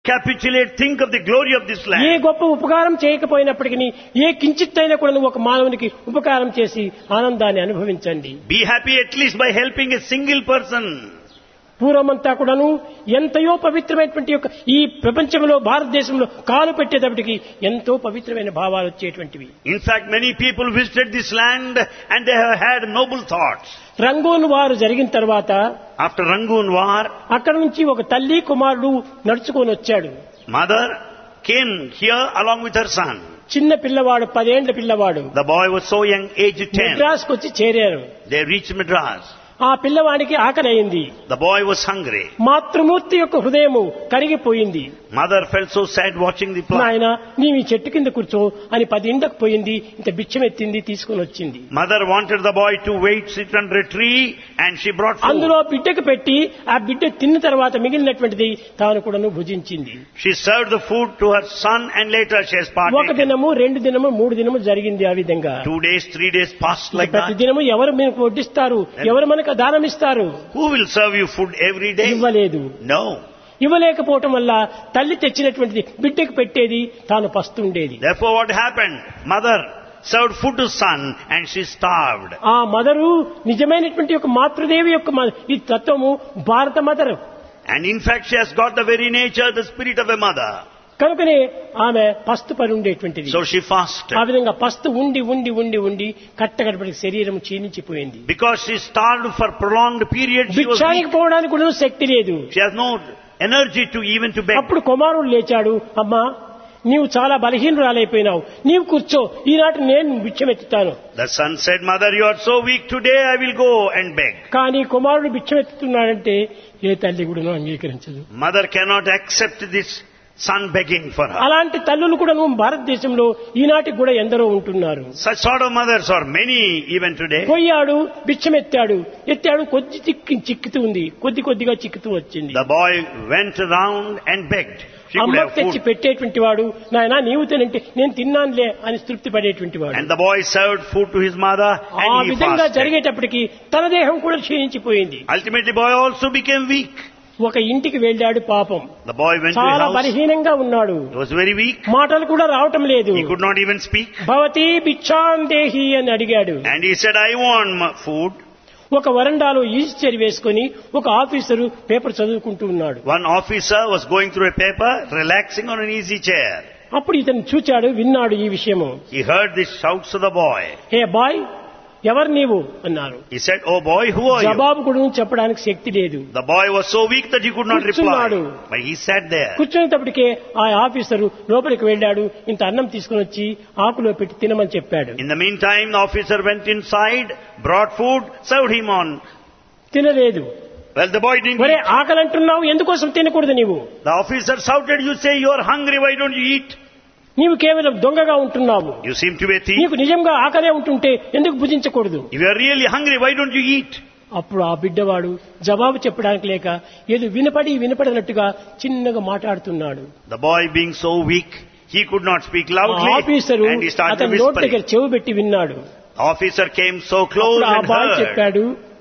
capitulate, think of the glory of this A land. గొప్ప ఉపకారం చేయకపోయినప్పటికీ ఏ కించిత్తైనా కూడా నువ్వు ఒక మానవునికి ఉపకారం చేసి ఆనందాన్ని అనుభవించండి Be happy at least by helping a single person. పూర్వమంతా కూడాను ఎంతయో పవిత్రమైనటువంటి యొక్క ఈ ప్రపంచంలో భారతదేశంలో కాలు పెట్టేటప్పటికి ఎంతో పవిత్రమైన భావాలు వచ్చేటువంటివి In fact, many people visited this land and they have had noble thoughts. Rangoon వారు జరిగిన తర్వాత After Rangoon war, అక్కడ నుంచి ఒక తల్లి కుమారుడు నడుచుకొని వచ్చాడు mother came here along with her son. చిన్న పిల్లవాడు పదేండ్ల పిల్లవాడు The boy was so young, aged 10. మెడ్రాస్కి వచ్చి చేరారు They reached Madras. ఆ పిల్లవాడికి ఆకలి అయింది The boy was hungry. మాతృమూర్తి యొక్క హృదయము కరిగిపోయింది Mother felt so sad watching the plant. నాయన నీవు ఈ చెట్టు కింద కూర్చో అని పది ఇండకు పోయింది ఇంత బిచ్చం ఎత్తింది తీసుకొని వచ్చింది Mother wanted the boy to wait, sit under a tree, and she brought food. అందులో బిడ్డకు పెట్టి ఆ బిడ్డ తిన్న తర్వాత మిగిలినటువంటిది తాను కూడాను భుజించింది She served the food to her son, and later she has ఒక partaken. దినము రెండు దినము మూడు దినము జరిగింది ఆ విధంగా Two days, three days passed like ప్రతి that. దినము ఎవరు మీకు వడ్డిస్తారు ఎవరు మనకు దానం ఇస్తారు Who will serve you food every day? ఇవ్వలేదు No. ఇవ్వలేకపోవటం వల్ల తల్లి తెచ్చినటువంటిది బిడ్డకు పెట్టేది తాను పస్తుండేది Therefore, what happened? Mother served food to son, and she starved. ఆ మదరు నిజమైనటువంటి యొక్క మాతృదేవి యొక్క మ- ఈ తత్వము భారత mother And in fact, she has got the very nature, the spirit of a mother. కనుకనే ఆమె పస్తు పని ఉండేటువంటిది So she fasted. ఆ విధంగా పస్తు ఉండి ఉండి ఉండి ఉండి కట్టగడపటి శరీరం క్షీణించిపోయింది Because she starved for prolonged period, she was భిక్షానికి weak. పోవడానికి కూడా శక్తి లేదు She has no energy to even to beg. అప్పుడు కుమారుడు లేచాడు అమ్మా నీవు చాలా బలహీనురాలైపోయినావు నీవు కూర్చో ఈనాటి నేను భిక్షమెత్తుతాను The son said, Mother, you are so weak today, I will go and beg. కానీ కుమారుడు భిక్షమెత్తుతున్నాడంటే ఏ తల్లి కూడా అంగీకరించదు Mother cannot accept this son begging for her. అలాంటి తల్లులు కూడా భారతదేశంలో ఈనాటికి కూడా ఎందరో ఉంటున్నారు Such sort of mothers are many even today. పోయాడు బిచ్చమెత్తాడు ఎత్తాడు కొద్ది చిక్కి చిక్కుతూ ఉంది కొద్ది కొద్దిగా చిక్కుతూ వచ్చింది The boy went around and begged. She could అమ్మకు have తెచ్చి food. పెట్టేటువంటి వాడు నాయన నీవు తినంటే నేను తిన్నానులే అని తృప్తి పడేటువంటి వాడు And the boy served food to his mother ఆ and he విధంగా fasted. జరిగేటప్పటికి తన దేహం కూడా క్షీణించిపోయింది Ultimately, boy also became weak. ఒక ఇంటికి వెళ్ళాడు పాపం The boy went to his చాలా house. బలహీనంగా ఉన్నాడు He was very weak. మాటలు కూడా రావటం లేదు He could not even speak. భవతి భిక్షాం దేహి అని అడిగాడు And he said, I want m- food. ఒక వరండాలో ఈస్చర్ వేసుకొని ఒక ఆఫీసరు పేపర్ చదువుకుంటూ ఉన్నాడు One officer was going through a paper, relaxing on an easy chair. అప్పుడు ఇతను చూచాడు విన్నాడు ఈ విషయము He heard the shouts of the boy. Hey boy ఎవరు నీవు అన్నారు He said, Oh boy, who are you? జవాబు కూడా చెప్పడానికి శక్తి లేదు The boy was so weak that he could not reply. కూర్చున్నాడు. But he sat there. కూర్చునేటప్పటికే ఆ ఆఫీసరు లోపలికి వెళ్ళాడు ఇంత అన్నం తీసుకుని వచ్చి ఆకులో పెట్టి తినమని చెప్పాడు In the meantime, the officer went inside, brought food, served him on. తినలేదు Well, the boy didn't ఒరే eat. ఆకలి అంటున్నావు ఎందుకోసం తినకూడదు నీవు The officer shouted, You say you are hungry, why don't you eat? నీవు కేవలం దొంగగా ఉంటున్నావు You seem to be a thief. నీకు నిజంగా ఆకలే ఉంటుంటే ఎందుకు భుజించకూడదు If you are really hungry, why don't you eat? అప్పుడు ఆ బిడ్డవాడు జవాబు చెప్పడానికి లేక ఏదో వినపడి వినపడినట్టుగా చిన్నగా మాట్లాడుతున్నాడు The boy being so weak, he could not speak ఆ loudly officer and he started అతని నోటి దగ్గర whispering. చెవి పెట్టి విన్నాడు The officer came so close అప్పుడు ఆ and బాయ్ heard. చెప్పాడు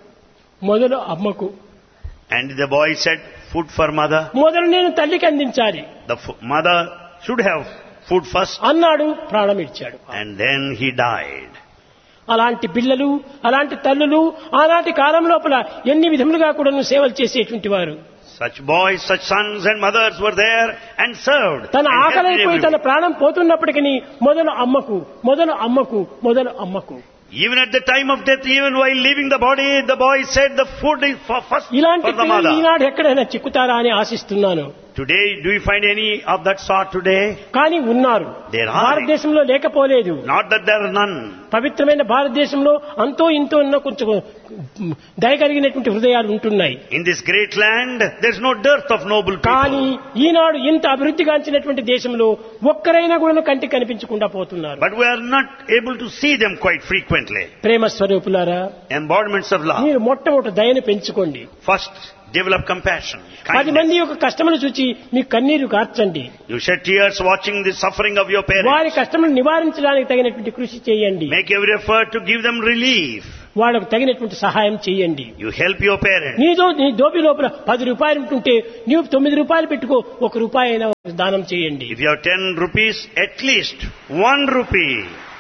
మొదలు అమ్మకు And the boy said, Food for mother. మొదలు నేను తల్లికి అందించాలి The f- mother should have food first. అన్నాడు ప్రాణం ఇచ్చాడు And then he died. అలాంటి పిల్లలు అలాంటి తల్లులు ఆనాటి కాలం లోపల ఎన్ని విధములుగా కూడా సేవలు చేసేటువంటి వారు Such boys, such sons and mothers were there and served. తన and helped ఆకలైపోయి తన everyone. ప్రాణం పోతున్నప్పటికీ మొదలు అమ్మకు మొదలు అమ్మకు మొదలు అమ్మకు Even at the time of death, even while leaving the body, the boy said the food is for first ఇలాంటి for the పిల్లలు mother. ఈనాడు ఎక్కడైనా చిక్కుతారా అని ఆశిస్తున్నాను Today, do you find any of that sort today? కానీ ఉన్నారు There are. భారతదేశంలో లేకపోలేదు Not that there are none. పవిత్రమైన భారతదేశంలో అంతో ఇంతో ఉన్న కొంచెం దయగలిగినటువంటి హృదయాలు ఉంటున్నాయి In this great land, there's no dearth of noble కానీ people. ఈనాడు ఇంత అభివృద్ధిగాంచినటువంటి దేశంలో ఒక్కరైనా కూడా కంటికి కనిపించకుండా పోతున్నారు But we are not able to see them quite frequently. ప్రేమ స్వరూపులారా Embodiments of love. మీరు మొట్టమొదటి దయను పెంచుకోండి First, develop compassion. పది Kindness. మంది యొక్క కష్టములు చూచి మీ కన్నీరు కార్చండి You shed tears watching the suffering of your వారి parents. కష్టములు నివారించడానికి తగినటువంటి కృషి చేయండి Make every effort to give them relief. వాళ్ళకు తగినటువంటి సహాయం చేయండి You help your parents. నీదో నీ దోపి లోపల పది రూపాయలు ఉంటుంటే నీవు తొమ్మిది రూపాయలు పెట్టుకో ఒక రూపాయి అయినా దానం చేయండి If you have 10 rupees, at least 1 rupee.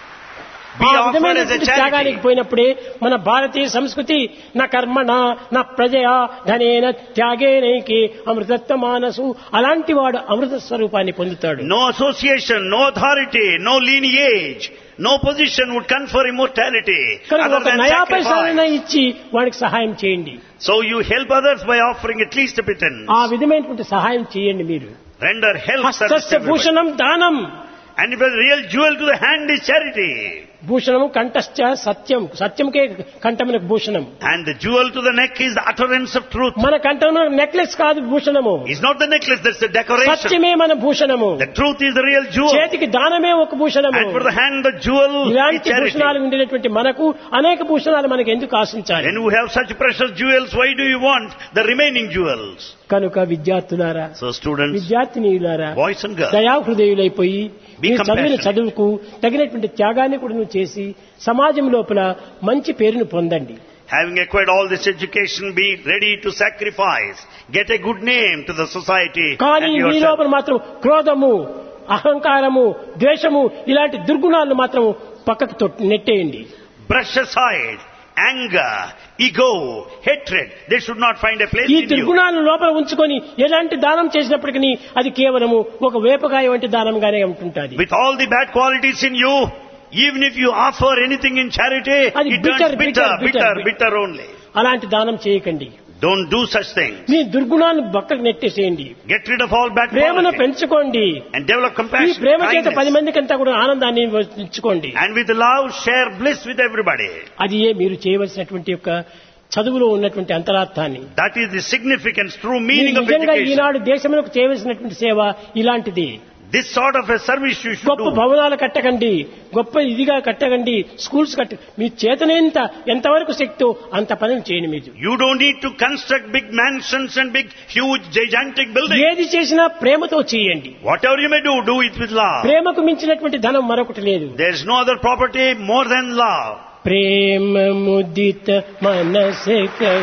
Be ఆ offered as a విధమైనటువంటి త్యాగానికి charity. పోయినప్పుడే మన భారతీయ సంస్కృతి నా కర్మణ నా ప్రజయా ధనేన త్యాగేనైకి అమృతత్వ మానసు అలాంటి వాడు అమృత స్వరూపాన్ని పొందుతాడు No association, no authority, no lineage, no position would confer immortality కనుక other ఒక than నయా పైసాలైనా sacrifice. ఇచ్చి వాడికి సహాయం చేయండి So you help others by offering at least a pittance. ఆ విధమైనటువంటి సహాయం చేయండి మీరు Render help service to హస్తస్య everybody. Bhushanam దానం And if a real jewel to the hand is charity. భూషణము కంఠశ్చ Satyam సత్యంకే కంఠమునకు Bhushanam And the jewel to the neck is the utterance of truth. మన కంఠంలో necklace కాదు భూషణము It's not the necklace, that's the decoration. సత్యమే మన భూషణము The truth is the real jewel. చేతికి దానమే ఒక భూషణము And for the hand, the jewel is ఇలాంటి charity. భూషణాలు ఉండినటువంటి మనకు అనేక భూషణాలు మనకు ఎందుకు ఆశించాలి When you have such precious jewels, why do you want the remaining jewels? కనుక విద్యార్థులారా So students, విద్యార్థినీయులారా boys and girls, దయాహృదయులైపోయి Be మీరు చదివిన compassionate. చదువుకు తగినటువంటి త్యాగాన్ని కూడా నువ్వు చేసి సమాజం లోపల మంచి పేరును పొందండి having acquired all this education, be ready to sacrifice, get a good name to the society కానీ and మీ yourself. లోపల మాత్రం క్రోధము అహంకారము ద్వేషము ఇలాంటి దుర్గుణాలను మాత్రం పక్కకు తొట్- నెట్టేయండి Brush aside anger, ego, hatred. They should not find a place ఈ in you. దుర్గుణాలను లోపల ఉంచుకొని ఎలాంటి దానం చేసినప్పటికీ అది కేవలము ఒక వేపకాయ వంటి దానంగానే ఉంటుంటుంది With all the bad qualities in you, even if you offer anything in charity, అది it bitter, turns bitter, bitter, bitter, bitter, bitter only. అలాంటి దానం చేయకండి Don't do such things. మీ దుర్గుణాలను పక్కకు నెట్టేసేయండి Get rid of all bad ప్రేమను qualities పెంచుకోండి and develop ఈ compassion, ప్రేమ చేత పది kindness. మందికంతా కూడా ఆనందాన్ని ఇచ్చుకోండి And with love, share bliss with everybody. అది ఏ మీరు చేయవలసినటువంటి యొక్క చదువులో ఉన్నటువంటి అంతరార్థాన్ని That is the significance, true మీరు meaning of నిజంగా education. ఈనాడు దేశంలోకి చేయవలసినటువంటి సేవ ఇలాంటిది This sort of a service you should గొప్ప do. భవనాలు కట్టకండి గొప్ప ఇదిగా కట్టకండి స్కూల్స్ కట్ట మీ చేతనేంత ఎంతవరకు శక్తో అంత పనులు చేయండి మీరు You don't need to construct big mansions and big, huge, gigantic buildings. ఏది చేసినా ప్రేమతో చేయండి Whatever you may do, do it with love. ప్రేమకు మించినటువంటి ధనం మరొకటి లేదు There is no other property more than love. ప్రేమ ముదిత మనస